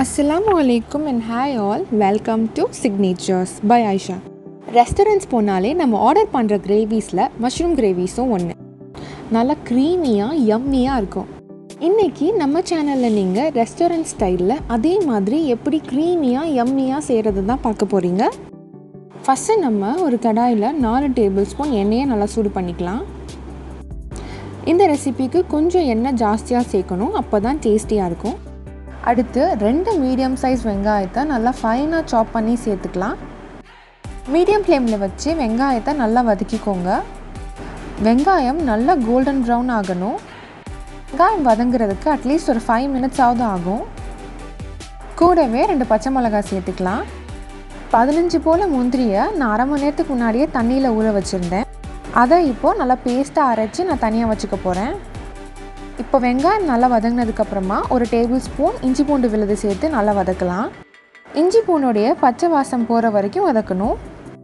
அஸ்ஸலாமு அலைக்கும் and hi all welcome to signatures by Ayesha restaurants போனாலே நம்ம ஆர்டர் பண்ணுற கிரேவிஸில் மஷ்ரூம் கிரேவிஸும் ஒன்று நல்லா க்ரீமியாக யம்மியாக இருக்கும் இன்றைக்கி நம்ம சேனலில் நீங்கள் ரெஸ்டாரண்ட் ஸ்டைலில் அதே மாதிரி எப்படி க்ரீமியாக யம்மியாக செய்கிறது தான் பார்க்க போகிறீங்க ஃபஸ்ட்டு நம்ம ஒரு கடாயில் நாலு டேபிள் ஸ்பூன் எண்ணெயை நல்லா சூடு பண்ணிக்கலாம் இந்த ரெசிபிக்கு கொஞ்சம் எண்ணெய் ஜாஸ்தியாக சேர்க்கணும் அப்போ தான் டேஸ்டியாக இருக்கும் அடுத்து ரெண்டு மீடியம் சைஸ் வெங்காயத்தை நல்லா ஃபைனாக சாப் பண்ணி சேர்த்துக்கலாம் மீடியம் ஃப்ளேமில் வச்சு வெங்காயத்தை நல்லா வதக்கிக்கோங்க வெங்காயம் நல்லா கோல்டன் ப்ரௌன் ஆகணும் வெங்காயம் வதங்குறதுக்கு அட்லீஸ்ட் ஒரு ஃபைவ் மினிட்ஸாவது ஆகும் கூடவே ரெண்டு பச்சை மிளகாய் சேர்த்துக்கலாம் பதினஞ்சு போல் முந்திரியை நான் அரை மணி நேரத்துக்கு முன்னாடியே தண்ணியில் ஊற வச்சுருந்தேன் அதை இப்போது நல்லா பேஸ்ட்டாக அரைச்சி நான் தனியாக வச்சுக்க போகிறேன் இப்போ வெங்காயம் நல்லா வதங்கினதுக்கப்புறமா ஒரு டேபிள் ஸ்பூன் இஞ்சி பூண்டு விழுது சேர்த்து நல்லா வதக்கலாம் இஞ்சி பூண்டுடைய பச்சை வாசம் போகிற வரைக்கும் வதக்கணும்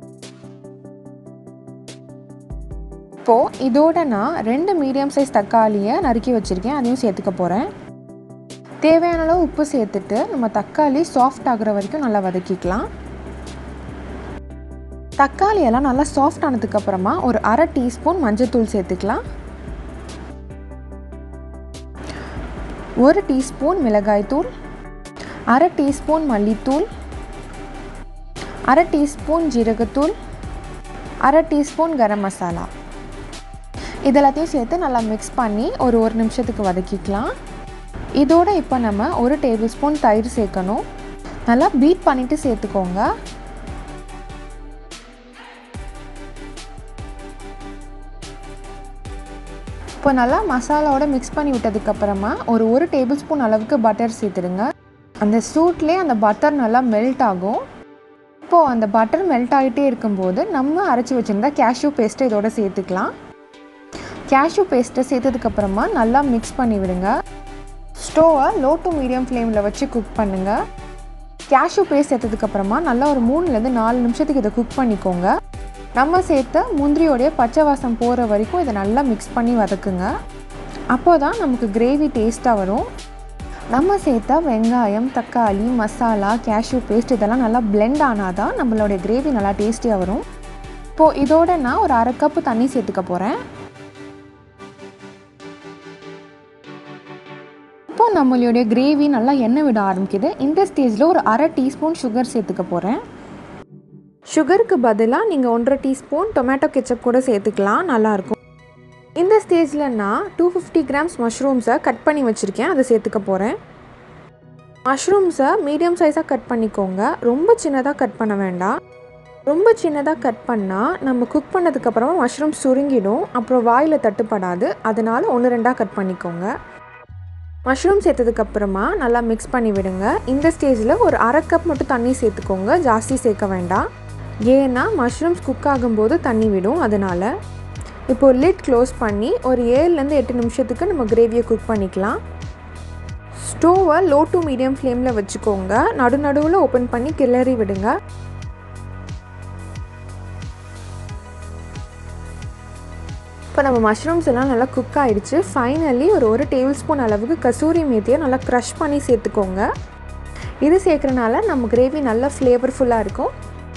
இப்போது இதோட நான் ரெண்டு மீடியம் சைஸ் தக்காளியை நறுக்கி வச்சுருக்கேன் அதையும் சேர்த்துக்க போகிறேன் தேவையான அளவு உப்பு சேர்த்துட்டு நம்ம தக்காளி சாஃப்ட் ஆகுற வரைக்கும் நல்லா வதக்கிக்கலாம் தக்காளி எல்லாம் நல்லா சாஃப்ட் ஆனதுக்கப்புறமா ஒரு அரை டீஸ்பூன் மஞ்சள்தூள் சேர்த்துக்கலாம் ஒரு டீஸ்பூன் மிளகாய்த்தூள் அரை டீஸ்பூன் மல்லித்தூள் அரை டீஸ்பூன் ஜீரகத்தூள் அரை டீஸ்பூன் கரம் மசாலா இதெல்லாத்தையும் சேர்த்து நல்லா மிக்ஸ் பண்ணி ஒரு ஒரு நிமிஷத்துக்கு வதக்கிக்கலாம் இதோட இப்போ நம்ம ஒரு டேபிள் ஸ்பூன் தயிர் சேர்க்கணும் நல்லா பீட் பண்ணிவிட்டு சேர்த்துக்கோங்க இப்போ நல்லா மசாலாவோட மிக்ஸ் பண்ணி விட்டதுக்கப்புறமா ஒரு ஒரு டேபிள் ஸ்பூன் அளவுக்கு பட்டர் சேர்த்துடுங்க அந்த சூட்லேயே அந்த பட்டர் நல்லா மெல்ட் ஆகும் இப்போது அந்த பட்டர் மெல்ட் ஆகிட்டே இருக்கும்போது நம்ம அரைச்சி வச்சுருந்தா கேஷ்யூ பேஸ்ட்டை இதோட சேர்த்துக்கலாம் கேஷ்யூ பேஸ்ட்டை சேர்த்ததுக்கப்புறமா நல்லா மிக்ஸ் பண்ணி விடுங்க ஸ்டோவை லோ டு மீடியம் ஃப்ளேமில் வச்சு குக் பண்ணுங்கள் கேஷ்யூ பேஸ்ட் சேர்த்ததுக்கப்புறமா நல்லா ஒரு மூணுலேருந்து நாலு நிமிஷத்துக்கு இதை குக் பண்ணிக்கோங்க நம்ம சேர்த்த முந்திரியோடைய பச்சை வாசம் போகிற வரைக்கும் இதை நல்லா மிக்ஸ் பண்ணி வதக்குங்க அப்போ தான் நமக்கு கிரேவி டேஸ்ட்டாக வரும் நம்ம சேர்த்த வெங்காயம் தக்காளி மசாலா கேஷ்யூ பேஸ்ட் இதெல்லாம் நல்லா பிளெண்ட் ஆனால் தான் நம்மளுடைய கிரேவி நல்லா டேஸ்டியாக வரும் இப்போது இதோட நான் ஒரு அரை கப்பு தண்ணி சேர்த்துக்க போகிறேன் இப்போ நம்மளுடைய கிரேவி நல்லா எண்ணெய் விட ஆரம்பிக்குது இந்த ஸ்டேஜில் ஒரு அரை டீஸ்பூன் சுகர் சேர்த்துக்க போகிறேன் சுகருக்கு பதிலாக நீங்கள் ஒன்றரை டீஸ்பூன் டொமேட்டோ கெச்சப் கூட சேர்த்துக்கலாம் நல்லாயிருக்கும் இந்த ஸ்டேஜில் நான் டூ ஃபிஃப்டி கிராம்ஸ் மஷ்ரூம்ஸை கட் பண்ணி வச்சுருக்கேன் அதை சேர்த்துக்க போகிறேன் மஷ்ரூம்ஸை மீடியம் சைஸாக கட் பண்ணிக்கோங்க ரொம்ப சின்னதாக கட் பண்ண வேண்டாம் ரொம்ப சின்னதாக கட் பண்ணால் நம்ம குக் பண்ணதுக்கப்புறமா மஷ்ரூம் சுருங்கிடும் அப்புறம் வாயில் தட்டுப்படாது அதனால் ஒன்று ரெண்டாக கட் பண்ணிக்கோங்க மஷ்ரூம் சேர்த்ததுக்கப்புறமா நல்லா மிக்ஸ் பண்ணி விடுங்க இந்த ஸ்டேஜில் ஒரு அரை கப் மட்டும் தண்ணி சேர்த்துக்கோங்க ஜாஸ்தி சேர்க்க வேண்டாம் ஏன்னா மஷ்ரூம்ஸ் குக் ஆகும்போது தண்ணி விடும் அதனால் இப்போது லிட் க்ளோஸ் பண்ணி ஒரு ஏழுலேருந்து எட்டு நிமிஷத்துக்கு நம்ம கிரேவியை குக் பண்ணிக்கலாம் ஸ்டோவை லோ டு மீடியம் ஃப்ளேமில் வச்சுக்கோங்க நடு நடுவில் ஓப்பன் பண்ணி கிளறி விடுங்க இப்போ நம்ம மஷ்ரூம்ஸ் எல்லாம் நல்லா குக் ஆகிடுச்சு ஃபைனலி ஒரு ஒரு டேபிள் ஸ்பூன் அளவுக்கு கசூரி மேத்தியை நல்லா க்ரஷ் பண்ணி சேர்த்துக்கோங்க இது சேர்க்குறனால நம்ம கிரேவி நல்லா ஃப்ளேவர்ஃபுல்லாக இருக்கும்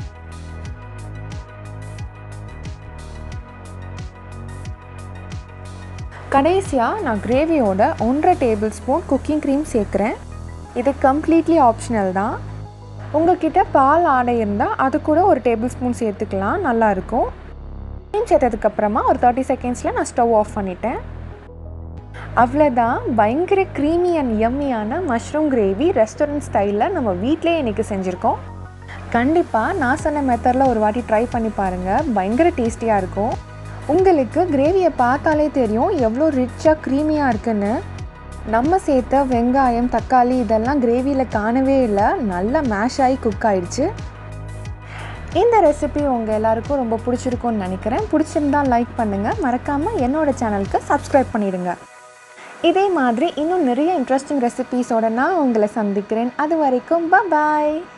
கடைசியாக நான் கிரேவியோட ஒன்றரை டேபிள் ஸ்பூன் குக்கிங் க்ரீம் சேர்க்குறேன் இது கம்ப்ளீட்லி ஆப்ஷனல் தான் உங்ககிட்ட பால் ஆடை இருந்தால் அது கூட ஒரு டேபிள் ஸ்பூன் சேர்த்துக்கலாம் நல்லாயிருக்கும் க்ரீம் சேர்த்ததுக்கப்புறமா ஒரு தேர்ட்டி செகண்ட்ஸில் நான் ஸ்டவ் ஆஃப் பண்ணிட்டேன் அவ்வளோதான் பயங்கர க்ரீமி அண்ட் யம்மியான மஷ்ரூம் கிரேவி ரெஸ்டாரண்ட் ஸ்டைலில் நம்ம வீட்டிலே இன்றைக்கி செஞ்சுருக்கோம் கண்டிப்பாக நான் சொன்ன மெத்தடில் ஒரு வாட்டி ட்ரை பண்ணி பாருங்கள் பயங்கர டேஸ்டியாக இருக்கும் உங்களுக்கு கிரேவியை பார்த்தாலே தெரியும் எவ்வளோ ரிச்சாக க்ரீமியாக இருக்குன்னு நம்ம சேர்த்த வெங்காயம் தக்காளி இதெல்லாம் கிரேவியில் காணவே இல்லை நல்லா மேஷ் ஆகி குக் ஆயிடுச்சு இந்த ரெசிபி உங்கள் எல்லாருக்கும் ரொம்ப பிடிச்சிருக்கும்னு நினைக்கிறேன் பிடிச்சிருந்தா லைக் பண்ணுங்கள் மறக்காமல் என்னோடய சேனலுக்கு சப்ஸ்கிரைப் பண்ணிடுங்க இதே மாதிரி இன்னும் நிறைய இன்ட்ரெஸ்டிங் ரெசிபீஸோட நான் உங்களை சந்திக்கிறேன் அது வரைக்கும் பாய்